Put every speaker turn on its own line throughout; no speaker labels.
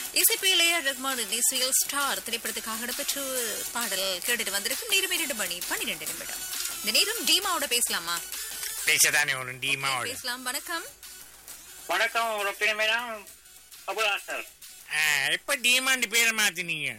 இசைப்பிலேயே ரஹ்மான் இசையில் ஸ்டார் திரைப்படத்துக்காக இடம்பெற்று பாடல் கேட்டுட்டு வந்திருக்கும் நேரம் இரண்டு மணி பன்னிரெண்டு நிமிடம் இந்த நேரம் டீமாவோட பேசலாமா
பேசதானே ஒரு டீமாவோட
பேசலாம் வணக்கம்
வணக்கம் ஒரு பிறமேனா அபுல் சார்
எப்ப டீமாண்டு பேரை மாத்தினீங்க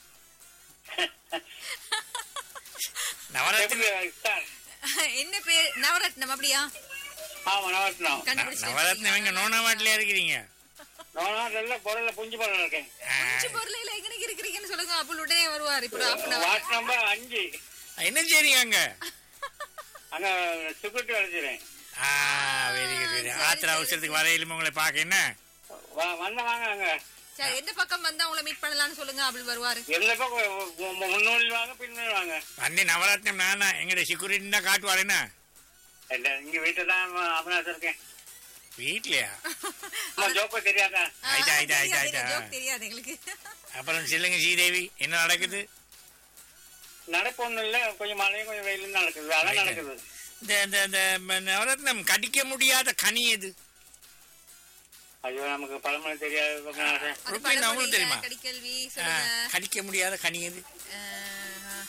நவராத்திரி
சார்
என்ன பேர் நவரத்னம் அப்படியா
ஆமா நவரத்னம்
கண்டுபிடிச்சு
நவரத்னம் எங்க நோனாவாட்டில இருக்கிறீங்க
நான் நல்ல பொருள்ல புஞ்சு பொருள் இருக்கேன்
ஆ,
பொருளையில எங்க இருக்கிறீங்கன்னு சொல்லுங்க அப்போ உடனே வருவார் இப்போ half an hour.
What number அஞ்சு
என்ன செய்றீங்க அங்க
அங்க செக்யூரிட்டி அழைச்சிறேன்
ஆ வெரி குட் வெரி ஆத்திர அவசரத்துக்கு வரையிலும் உங்களை பார்க்க என்ன
வந்த வாங்க அங்க
சரி எந்த பக்கம் வந்தா உங்களை மீட் பண்ணலாம்னு சொல்லுங்க அப்படி வருவாரு
எந்த பக்கம் முன்னோடி வாங்க பின்னாடி வாங்க
அன்னி நவரத்னம் நானா எங்கட செக்யூரிட்டி தான் காட்டுவார் என்ன
இல்ல, இங்க வீட்டுல தான் அபனாஸ் இருக்கேன்
வீட்லயா
அம்மா ஜோக்கோ தெரியாதா
ஆயிட்டா, ஆயிட்டா, ஆயிட்டா,
தெரியாது,
ஆயிட்டா.
joke தெரியாது எங்களுக்கு
அப்புறம் சொல்லுங்க ஸ்ரீதேவி என்ன நடக்குது
நடப்பு ஒண்ணும் இல்ல கொஞ்சம் மழையும் கொஞ்சம் வெயிலும் நடக்குது அதான்
Right.
நடக்குது
இந்த இந்த இந்த ம- நவரத்னம் கடிக்க முடியாத கனி எது
ஐயோ நமக்கு பழமொழி தெரியாது அபனாஸ்.
அது
ருப்பி, நான் உங்களுக்கு
பழமொழியில
தெரியுமா?
கடிக்கல்வி
ஆ,
சொல்லுங்க
கடிக்க முடியாத கனி எது
அஹ்,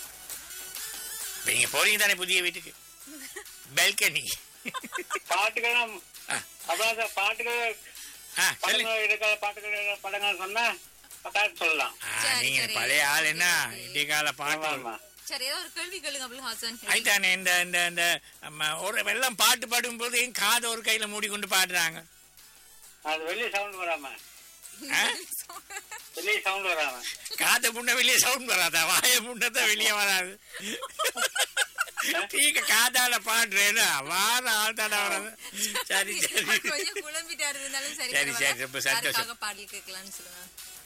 இப்ப நீங்க போறீங்க தானே புதிய வீட்டுக்கு பெல்கனி
பாட்டுக்கெல்லாம்
ஆ.
அபனாஸ் பாட்டுகள்
ஆ சொல்லுங்க
படங்கள் எடுக்காத பாட்டுகள் படங்கள் சொன்னா பத்தாயிரம் சொல்லலாம்
ஆ,
சரி,
நீங்க
சரி.
பழைய ஆள் என்ன
சரி.
இடைய கால பாட்டு
ஆமா
சரி ஏதோ ஒரு கேள்வி கேளுங்க அபுல் ஹாசன்
ஆயிட்டானே இந்த இந்த இந்த அம்ம, ஒரு எல்லாம் பாட்டு பாடும்போது என் காதை ஒரு கையில மூடிக்கொண்டு பாடுறாங்க
அது வெளிய சவுண்ட் வராம
ஆ?
வெளிய சவுண்ட் வராம
காதை முன்ன வெளியே சவுண்ட் வராதா வாய முன்னதான் வெளியே வராது நீங்க காதால பாடுறேன்னா வார ஆள் தானே வராது சரி சரி
கொஞ்சம் குழம்பிட்டாரு இருந்தாலும் சரி
சரி, சரி,
பரவாயில்ல.
ரொம்ப சந்தோஷம்.
யாருக்காக பாடல் கேட்கலாம்னு சொல்லுங்க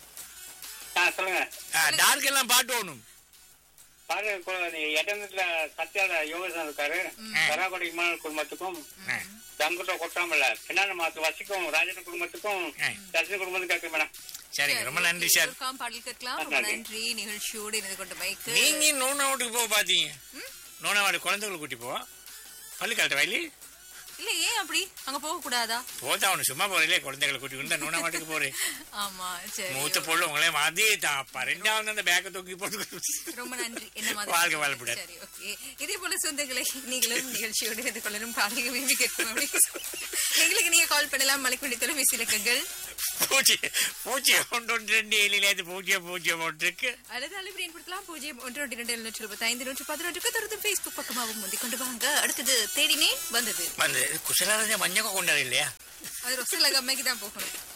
ஆ சொல்லுங்க
டார்க் எல்லாம் பாட்டு ஓணும்
பாரு இடத்துல சத்யால யோகசன் இருக்காரு கராகோடி இமான் குடும்பத்துக்கும்
ஆ,
ஜங்குட்ட கொட்டாமல பின்னாடி மாத்து வசிக்கும் ராஜன் குடும்பத்துக்கும்
ஆ.
தர்ஷன் குடும்பத்துக்கும் கேட்க மேடம்
சரிங்க ரொம்ப நன்றி சார்
ஒருக்காம் பாடல் கேட்கலாம் ரொம்ப நன்றி நிகழ்ச்சியோடு இணைந்து கொண்ட மைக்கு
நீங்க நோனாவட்டுக்கு போக பாத்தீங்க நோனாவாடு குழந்தைகளை கூட்டி போவா பள்ளிக்காலத்து வயலி
இல்ல ஏன் அப்படி அங்க போக கூடாதா
போதா அவனு சும்மா போறீங்களே குழந்தைகளை கூட்டி கொண்டு நோனாவாட்டுக்கு போறேன்
ஆமா சரி
மூத்த பொண்ணு உங்களே மாதிரி தான் அப்பா ரெண்டாவது அந்த பேக்கை தூக்கி போட்டு
ரொம்ப நன்றி என்ன மாதிரி
வாழ்க வளமுடன்.
சரி ஓகே இதே போல சொந்தங்களை நீங்களும் நிகழ்ச்சியோடு இணைந்து கொள்ளணும் பாடல்கள் விரும்பி கேட்கணும் அப்படின்னு சொல்லி. எங்களுக்கு நீங்க கால் பண்ணலாம் மலைக்குடி தொலைபேசி இலக்கங்கள்
பூஜ்ஜியம் பூஜ்ஜியம் ஒன்று ஒன்று ரெண்டு ஏழிலேருந்து பூஜ்ஜியம் பூஜ்ஜியம் ஒன்றுக்கு
அல்லது அழைப்பு பயன்படுத்தலாம் பூஜ்ஜியம் ஒன்று ரெண்டு இரண்டு எழுநூற்றி இருபத்தி ஐந்து நூற்றி பதினொன்றுக்கு தொடர்ந்து ஃபேஸ்புக் பக்கமாகவும் முந்தி கொண்டு வாங்க அடுத்தது தேடினே வந்தது
வந்து குசலாரஞ்ச மஞ்சள் கொண்டாரு இல்லையா
அது ரொசலக அம்மைக்கு தான் போகணும்